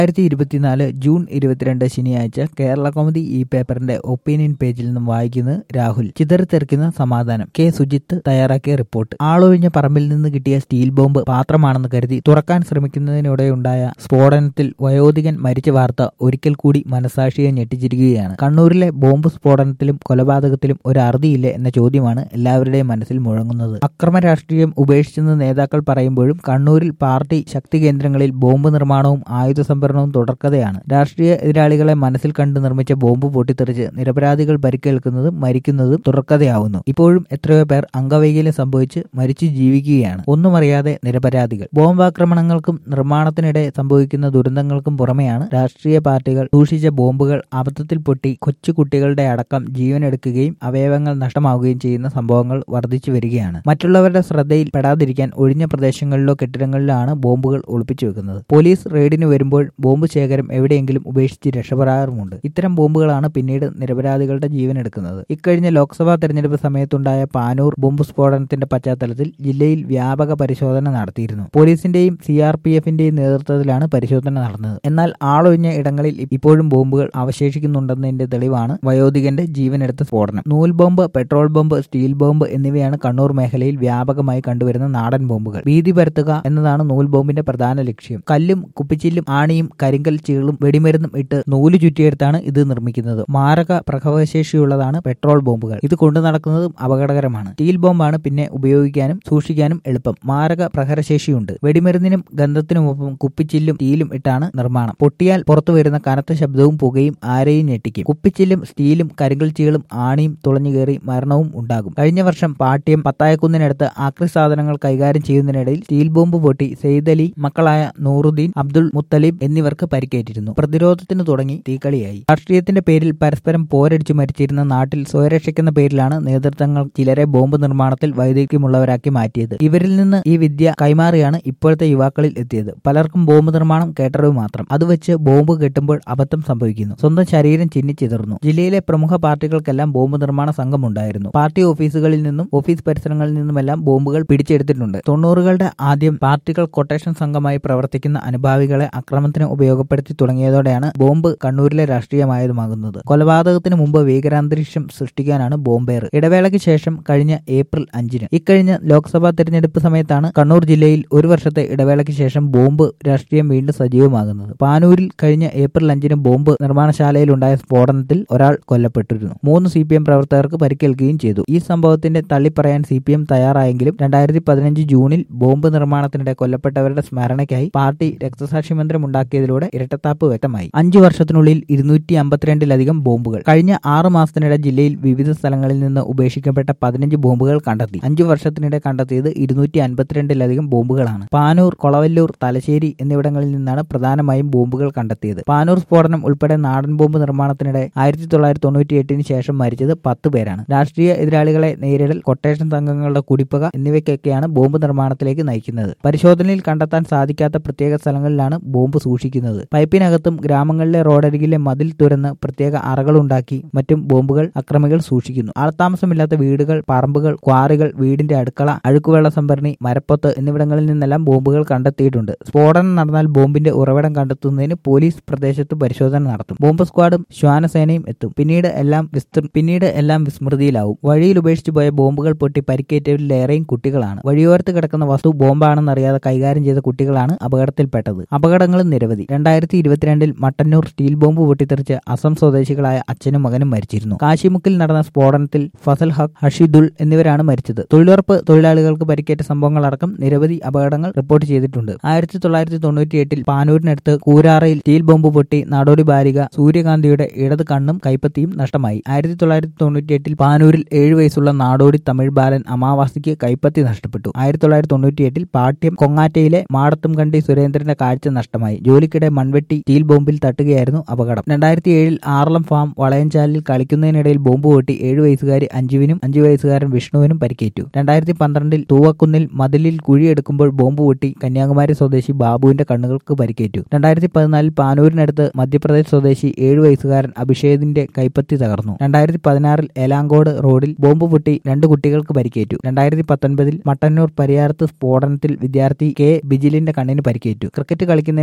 രണ്ടായിരത്തി ഇരുപത്തിനാല് ജൂൺ ഇരുപത്തിരണ്ട് ശനിയാഴ്ച കേരള കോമഡി ഈ പേപ്പറിന്റെ ഒപ്പീനിയൻ പേജിൽ നിന്നും വായിക്കുന്നത് രാഹുൽ ചിതറിത്തെറിക്കുന്ന സമാധാനം കെ സുജിത്ത് തയ്യാറാക്കിയ റിപ്പോർട്ട് ആളൊഴിഞ്ഞ പറമ്പിൽ നിന്ന് കിട്ടിയ സ്റ്റീൽ ബോംബ് പാത്രമാണെന്ന് കരുതി തുറക്കാൻ ശ്രമിക്കുന്നതിനിടെയുണ്ടായ സ്ഫോടനത്തിൽ വയോധികൻ മരിച്ച വാർത്ത ഒരിക്കൽ കൂടി മനസാക്ഷിയെ ഞെട്ടിച്ചിരിക്കുകയാണ് കണ്ണൂരിലെ ബോംബ് സ്ഫോടനത്തിലും കൊലപാതകത്തിലും ഒരു അറുതിയില്ലേ എന്ന ചോദ്യമാണ് എല്ലാവരുടെയും മനസ്സിൽ മുഴങ്ങുന്നത് അക്രമ രാഷ്ട്രീയം ഉപേക്ഷിച്ചെന്ന് നേതാക്കൾ പറയുമ്പോഴും കണ്ണൂരിൽ പാർട്ടി ശക്തി കേന്ദ്രങ്ങളിൽ ബോംബ് നിർമ്മാണവും ആയുധ സംഭരണവും തുടർക്കഥയാണ് രാഷ്ട്രീയ എതിരാളികളെ മനസ്സിൽ കണ്ട് നിർമ്മിച്ച ബോംബ് പൊട്ടിത്തെറിച്ച് നിരപരാധികൾ പരിക്കേൽക്കുന്നതും മരിക്കുന്നതും തുടർക്കഥയാവുന്നു ഇപ്പോഴും എത്രയോ പേർ അംഗവൈകല്യം സംഭവിച്ച് മരിച്ചു ജീവിക്കുകയാണ് ഒന്നും അറിയാതെ നിരപരാധികൾ ബോംബാക്രമണങ്ങൾക്കും നിർമ്മാണത്തിനിടെ സംഭവിക്കുന്ന ദുരന്തങ്ങൾക്കും പുറമെയാണ് രാഷ്ട്രീയ പാർട്ടികൾ സൂക്ഷിച്ച ബോംബുകൾ അബദ്ധത്തിൽ പൊട്ടി കൊച്ചു കുട്ടികളുടെ അടക്കം ജീവനെടുക്കുകയും അവയവങ്ങൾ നഷ്ടമാവുകയും ചെയ്യുന്ന സംഭവങ്ങൾ വർദ്ധിച്ചു വരികയാണ് മറ്റുള്ളവരുടെ ശ്രദ്ധയിൽ പെടാതിരിക്കാൻ ഒഴിഞ്ഞ പ്രദേശങ്ങളിലോ കെട്ടിടങ്ങളിലാണ് ബോംബുകൾ ഒളിപ്പിച്ചു വെക്കുന്നത് പോലീസ് റെയ്ഡിന് വരുമ്പോൾ ബോംബ് ശേഖരം എവിടെയെങ്കിലും ഉപേക്ഷിച്ച് രക്ഷപ്പെടാറുമുണ്ട് ഇത്തരം ബോംബുകളാണ് പിന്നീട് നിരപരാധികളുടെ ജീവൻ എടുക്കുന്നത് ഇക്കഴിഞ്ഞ ലോക്സഭാ തെരഞ്ഞെടുപ്പ് സമയത്തുണ്ടായ പാനൂർ ബോംബ് സ്ഫോടനത്തിന്റെ പശ്ചാത്തലത്തിൽ ജില്ലയിൽ വ്യാപക പരിശോധന നടത്തിയിരുന്നു പോലീസിന്റെയും സി ആർ പി എഫിന്റെയും നേതൃത്വത്തിലാണ് പരിശോധന നടന്നത് എന്നാൽ ആളൊഴിഞ്ഞ ഇടങ്ങളിൽ ഇപ്പോഴും ബോംബുകൾ അവശേഷിക്കുന്നുണ്ടെന്നതിന്റെ തെളിവാണ് വയോധികന്റെ ജീവനെടുത്ത സ്ഫോടനം നൂൽ bomb petrol bomb steel bomb എന്നിവയാണ് കണ്ണൂർ മേഖലയിൽ വ്യാപകമായി കണ്ടുവരുന്ന നാടൻ ബോംബുകൾ ഭീതി പരത്തുക എന്നതാണ് നൂൽ ബോംബിന്റെ പ്രധാന ലക്ഷ്യം കല്ലും കുപ്പിച്ചില്ലും ആണിയും കരിങ്കൽ ചീളും വെടിമരുന്നും ഇട്ട് നൂല് ചുറ്റിയെടുത്താണ് ഇത് നിർമ്മിക്കുന്നത് മാരക പ്രഭവശേഷിയുള്ളതാണ് പെട്രോൾ ബോംബുകൾ ഇത് കൊണ്ടു നടക്കുന്നതും അപകടകരമാണ് സ്റ്റീൽ ബോംബാണ് പിന്നെ ഉപയോഗിക്കാനും സൂക്ഷിക്കാനും എളുപ്പം മാരക പ്രഹരശേഷിയുണ്ട് വെടിമരുന്നിനും ഗന്ധത്തിനുമൊപ്പം കുപ്പിച്ചില്ലും സ്റ്റീലും ഇട്ടാണ് നിർമ്മാണം പൊട്ടിയാൽ പുറത്തു വരുന്ന കനത്ത ശബ്ദവും പുകയും ആരെയും ഞെട്ടിക്കും കുപ്പിച്ചില്ലും സ്റ്റീലും കരിങ്കൽ ചീളും ആണിയും തുളഞ്ഞു കയറി മരണവും ഉണ്ടാകും കഴിഞ്ഞ വർഷം പാട്യം പത്തായക്കുന്നിനടുത്ത് ആക്രി സാധനങ്ങൾ കൈകാര്യം ചെയ്യുന്നതിനിടയിൽ സ്റ്റീൽ ബോംബ് പൊട്ടി സെയ്ദ് അലി മക്കളായ നൂറുദ്ദീൻ അബ്ദുൾ മുത്തലിബ് എന്നിവർക്ക് പരിക്കേറ്റിരുന്നു പ്രതിരോധത്തിന് തുടങ്ങി തീക്കളിയായി രാഷ്ട്രീയത്തിന്റെ പേരിൽ പരസ്പരം പോരടിച്ചു മരിച്ചിരുന്ന നാട്ടിൽ സ്വയരക്ഷയ്ക്കെന്ന പേരിലാണ് നേതൃത്വങ്ങൾ ചിലരെ ബോംബ് നിർമ്മാണത്തിൽ വൈദഗ്ധ്യമുള്ളവരാക്കി മാറ്റിയത് ഇവരിൽ നിന്ന് ഈ വിദ്യ കൈമാറിയാണ് ഇപ്പോഴത്തെ യുവാക്കളിൽ എത്തിയത് പലർക്കും ബോംബ് നിർമ്മാണം കേട്ടറിവ് മാത്രം അത് വെച്ച് ബോംബ് കെട്ടുമ്പോൾ അബദ്ധം സംഭവിക്കുന്നു സ്വന്തം ശരീരം ചിന്നിച്ചിതറുന്നു ജില്ലയിലെ പ്രമുഖ പാർട്ടികൾക്കെല്ലാം ബോംബ് നിർമ്മാണ സംഘമുണ്ടായിരുന്നു പാർട്ടി ഓഫീസുകളിൽ നിന്നും ഓഫീസ് പരിസരങ്ങളിൽ നിന്നുമെല്ലാം ബോംബുകൾ പിടിച്ചെടുത്തിട്ടുണ്ട് തൊണ്ണൂറുകളുടെ ആദ്യം പാർട്ടികൾ കൊട്ടേഷൻ സംഘമായി പ്രവർത്തിക്കുന്ന അനുഭാവികളെ അക്രമത്തിന് ഉപയോഗപ്പെടുത്തി തുടങ്ങിയതോടെയാണ് ബോംബ് കണ്ണൂരിലെ രാഷ്ട്രീയമായതുമാകുന്നത് കൊലപാതകത്തിന് മുമ്പ് ഭീകരാന്തരീക്ഷം സൃഷ്ടിക്കാനാണ് ബോംബേർ ഇടവേളയ്ക്ക് ശേഷം കഴിഞ്ഞ ഏപ്രിൽ അഞ്ചിന് ഇക്കഴിഞ്ഞ ലോക്സഭാ തെരഞ്ഞെടുപ്പ് സമയത്താണ് കണ്ണൂർ ജില്ലയിൽ ഒരു വർഷത്തെ ഇടവേളയ്ക്ക് ശേഷം ബോംബ് രാഷ്ട്രീയം വീണ്ടും സജീവമാകുന്നത് പാനൂരിൽ കഴിഞ്ഞ ഏപ്രിൽ അഞ്ചിന് ബോംബ് നിർമ്മാണശാലയിലുണ്ടായ സ്ഫോടനത്തിൽ ഒരാൾ കൊല്ലപ്പെട്ടിരുന്നു മൂന്ന് സി പി എം പ്രവർത്തകർക്ക് പരിക്കേൽക്കുകയും ചെയ്തു ഈ സംഭവത്തിന്റെ തള്ളിപ്പറയാൻ സി പി എം തയ്യാറായെങ്കിലും രണ്ടായിരത്തി പതിനഞ്ച് ജൂണിൽ ബോംബ് നിർമ്മാണത്തിനിടെ കൊല്ലപ്പെട്ടവരുടെ സ്മരണയ്ക്കായി പാർട്ടി രക്തസാക്ഷി മന്ദിരം ഉണ്ടാക്കിയതിലൂടെ ഇരട്ടത്താപ്പ് വ്യക്തമായി അഞ്ചു വർഷത്തിനുള്ളിൽ ഇരുന്നൂറ്റി അമ്പത്തിരണ്ടിലധികം ബോംബുകൾ കഴിഞ്ഞ ആറ് മാസത്തിനിടെ ജില്ലയിൽ വിവിധ സ്ഥലങ്ങളിൽ നിന്ന് ഉപേക്ഷിക്കപ്പെട്ട പതിനഞ്ച് ബോംബുകൾ കണ്ടെത്തി അഞ്ചു വർഷത്തിനിടെ കണ്ടെത്തിയത് ഇരുന്നൂറ്റി അൻപത്തിരണ്ടിലധികം ബോംബുകളാണ് പാനൂർ കൊളവല്ലൂർ തലശ്ശേരി എന്നിവിടങ്ങളിൽ നിന്നാണ് പ്രധാനമായും ബോംബുകൾ കണ്ടെത്തിയത് പാനൂർ സ്ഫോടനം ഉൾപ്പെടെ നാടൻ ബോംബ് നിർമ്മാണത്തിനിടെ ആയിരത്തി തൊള്ളായിരത്തി തൊണ്ണൂറ്റി എട്ടിന് ശേഷം മരിച്ചത് പത്ത് പേരാണ് രാഷ്ട്രീയ എതിരാളികളെ നേരിടൽ കൊട്ടേഷൻ സംഘങ്ങളുടെ കുടിപ്പക എന്നിവയ്ക്കൊക്കെയാണ് ബോംബ് നിർമ്മാണത്തിലേക്ക് നയിക്കുന്നത് പരിശോധനയിൽ കണ്ടെത്താൻ സാധിക്കാത്ത പ്രത്യേക സ്ഥലങ്ങളിലാണ് ബോംബ് സൂക്ഷിക്കുന്നത് പൈപ്പിനകത്തും ഗ്രാമങ്ങളിലെ റോഡരികിലെ മതിൽ തുരന്ന് പ്രത്യേക അറകളുണ്ടാക്കി മറ്റും ബോംബുകൾ അക്രമികൾ സൂക്ഷിക്കുന്നു ആൾത്താമസമില്ലാത്ത വീടുകൾ പറമ്പുകൾ ക്വാറികൾ വീടിന്റെ അടുക്കള അഴുക്കുവെള്ള സംഭരണി മരപ്പൊത്ത് എന്നിവിടങ്ങളിൽ നിന്നെല്ലാം ബോംബുകൾ കണ്ടെത്തിയിട്ടുണ്ട് സ്ഫോടനം നടന്നാൽ ബോംബിന്റെ ഉറവിടം കണ്ടെത്തുന്നതിന് പോലീസ് പ്രദേശത്ത് പരിശോധന നടത്തും ബോംബ് സ്ക്വാഡും ശ്വാനസേനയും എത്തും പിന്നീട് എല്ലാം വിസ്തൃ പിന്നീട് എല്ലാം വിസ്മൃതിയിലാവും വഴിയിൽ ഉപേക്ഷിച്ചു പോയ ബോംബുകൾ പൊട്ടി പരിക്കേറ്റവരിലേറെയും കുട്ടികളാണ് വഴിയോരത്ത് കിടക്കുന്ന വസ്തു ബോംബാണെന്നറിയാതെ കൈകാര്യം ചെയ്ത കുട്ടികളാണ് അപകടത്തിൽപ്പെട്ടത് അപകടങ്ങളും നിരവധി രണ്ടായിരത്തി ഇരുപത്തിരണ്ടിൽ മട്ടന്നൂർ സ്റ്റീൽ ബോംബ് പൊട്ടിത്തെറിച്ച് അസം സ്വദേശികളായ അച്ഛനും മകനും മരിച്ചിരുന്നു കാശിമുക്കിൽ നടന്ന സ്ഫോടനത്തിൽ ഫസൽ ഹക്ക് ഹഷിദുൽ എന്നിവരാണ് മരിച്ചത് തൊഴിലുറപ്പ് തൊഴിലാളികൾക്ക് പരിക്കേറ്റ സംഭവങ്ങളടക്കം നിരവധി അപകടങ്ങൾ റിപ്പോർട്ട് ചെയ്തിട്ടുണ്ട് ആയിരത്തി തൊള്ളായിരത്തി തൊണ്ണൂറ്റി എട്ടിൽ പാനൂരിനടുത്ത് കൂരാറയിൽ സ്റ്റീൽ ബോംബ് പൊട്ടി നാടോടി ബാലിക സൂര്യകാന്തിയുടെ ഇടത് കണ്ണും കൈപ്പത്തിയും നഷ്ടമായി ആയിരത്തി തൊള്ളായിരത്തി തൊണ്ണൂറ്റി എട്ടിൽ പാനൂരിൽ ഏഴു വയസ്സുള്ള നാടോടി തമിഴ് ബാലൻ അമാവാസിക്ക് കൈപ്പത്തി നഷ്ടപ്പെട്ടു ആയിരത്തി തൊള്ളായിരത്തി തൊണ്ണൂറ്റി എട്ടിൽ പാട്യം കൊങ്ങാറ്റയിലെ മാടത്തും കണ്ടി സുരേന്ദ്രന്റെ കാഴ്ച നഷ്ടമായി ജോലിക്കിടെ മൺവെട്ടി സ്റ്റീൽ ബോംബിൽ തട്ടുകയായിരുന്നു അപകടം രണ്ടായിരത്തി ഏഴിൽ ആറളം ഫാം വളയഞ്ചാലിൽ കളിക്കുന്നതിനിടയിൽ ബോംബ് പൊട്ടി ഏഴു വയസ്സുകാരി അഞ്ജുവിനും അഞ്ചു വയസ്സുകാരൻ വിഷ്ണുവിനും പരിക്കേറ്റു രണ്ടായിരത്തി പന്ത്രണ്ടിൽ തൂവക്കുന്നിൽ മതിലിൽ കുഴിയെടുക്കുമ്പോൾ ബോംബ് പൊട്ടി കന്യാകുമാരി സ്വദേശി ബാബുവിന്റെ കണ്ണുകൾക്ക് പരിക്കേറ്റു രണ്ടായിരത്തി പതിനാലിൽ പാനൂരിനടുത്ത് മധ്യപ്രദേശ് സ്വദേശി ഏഴു വയസ്സുകാരൻ അഭിഷേകിന്റെ കൈപ്പത്തി തകർന്നു രണ്ടായിരത്തി പതിനാറിൽ ഏലാങ്കോട് റോഡിൽ ബോംബ് പൊട്ടി രണ്ട് കുട്ടികൾക്ക് പരിക്കേറ്റു രണ്ടായിരത്തി പത്തൊൻപതിൽ മട്ടന്നൂർ പരിയാരത്ത് സ്ഫോടനത്തിൽ വിദ്യാർത്ഥി കെ ബിജിലിന്റെ കണ്ണിന് പരിക്കേറ്റു ക്രിക്കറ്റ് കളിക്കുന്നതിനിടയിൽ കിട്ടിയ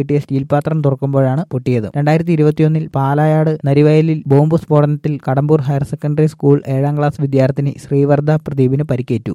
കിട്ടിയ സ്റ്റീൽ പാത്രം തുറക്കുമ്പോഴാണ് പൊട്ടിയത് രണ്ടായിരത്തി ഇരുപത്തിയൊന്നിൽ പാലായാട് നരിവയലിൽ ബോംബ് സ്ഫോടനത്തിൽ കടമ്പൂർ ഹയർ സെക്കൻഡറി സ്കൂൾ ഏഴാം ക്ലാസ് വിദ്യാർത്ഥിനി ശ്രീവർദ്ധ പ്രദീപിന് പരിക്കേറ്റു